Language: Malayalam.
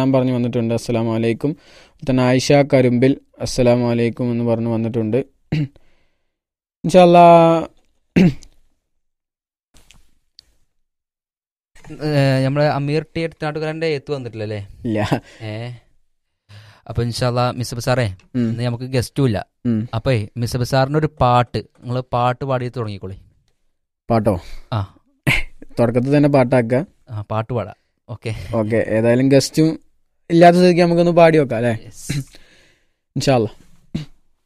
സലാം പറഞ്ഞു വന്നിട്ടുണ്ട് അസ്സലാമു അലൈക്കും തന്നെ ആയിഷ കരുമ്പിൽ അസ്സലാമു അലൈക്കും എന്ന് പറഞ്ഞു വന്നിട്ടുണ്ട് ഇൻഷാല്ലാ ഏഹ് നമ്മളെ അമീർ ടി എടുത്താട്ടുകാരൻ്റെ എത്ത് വന്നിട്ടില്ലല്ലേ ഇല്ല ഏ അപ്പൊ ഇൻഷാല്ല മിസ് സാറേ ഉം, ഇന്ന് നമുക്ക് ഗസ്റ്റും ഇല്ല ഉം. അപ്പേ മിസ് സാറിന് ഒരു പാട്ട് നിങ്ങൾ പാട്ട് പാടി തുടങ്ങിക്കോളി പാട്ടോ ആ. തുടക്കത്തിൽ തന്നെ പാട്ടാക്കുക ആ പാട്ട് പാടാം ഓക്കെ ഓക്കെ ഏതായാലും ഗസ്റ്റും ഇല്ലാത്ത സ്ഥിതിക്ക് നമുക്കൊന്ന് പാടി വെക്കാം അല്ലേ ഇൻഷാല്ല